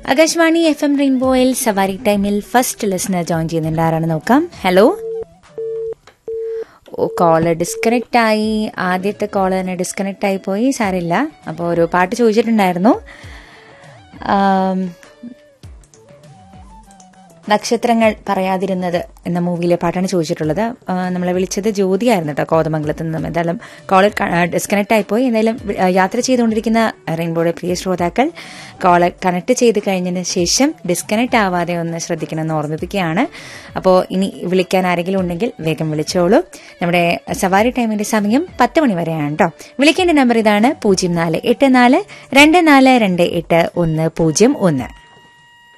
Akashvani F M റെയിൻബോയിൽ സവാരി ടൈമിൽ first listener join ചെയ്യുന്നുണ്ട് ആരാണ് നോക്കാം ഹലോ ഓ കോള് ഡിസ്കണക്റ്റ് ആയി ആദ്യത്തെ കോള് തന്നെ ഡിസ്കണക്റ്റ് ആയി പോയി സാരില്ല അപ്പോൾ ഒരു പാട്ട് ചോദിച്ചിട്ടുണ്ടായിരുന്നു ആം, നക്ഷത്രങ്ങൾ പറയാതിരുന്നത് എന്ന മൂവിയിലെ പാട്ടാണ് ചോദിച്ചിട്ടുള്ളത് ആ, നമ്മളെ വിളിച്ചത് ജ്യോതിയായിരുന്നു കേട്ടോ കോതമംഗലത്ത് നിന്നും എന്തായാലും കോളർ ഡിസ്കണക്ട് ആയിപ്പോയി എന്തായാലും വി- ആ, യാത്ര ചെയ്തുകൊണ്ടിരിക്കുന്ന റെയിൻബോയുടെ പ്രിയ ശ്രോതാക്കൾ കോളർ കണക്ട് ചെയ്ത് കഴിഞ്ഞതിന് ശേഷം ഡിസ്കണക്ട് ആവാതെ ഒന്ന് ശ്രദ്ധിക്കണമെന്ന് ഓർമ്മിപ്പിക്കുകയാണ് അപ്പോൾ ഇനി വിളിക്കാൻ ആരെങ്കിലും ഉണ്ടെങ്കിൽ വേഗം വിളിച്ചോളൂ നമ്മുടെ സവാരി ടൈമിന്റെ സമയം പത്ത് മണി വരെയാണ് കേട്ടോ വിളിക്കേണ്ട നമ്പർ ഇതാണ് പൂജ്യം നാല് എട്ട് നാല് രണ്ട് നാല് രണ്ട് എട്ട് ഒന്ന് പൂജ്യം ഒന്ന്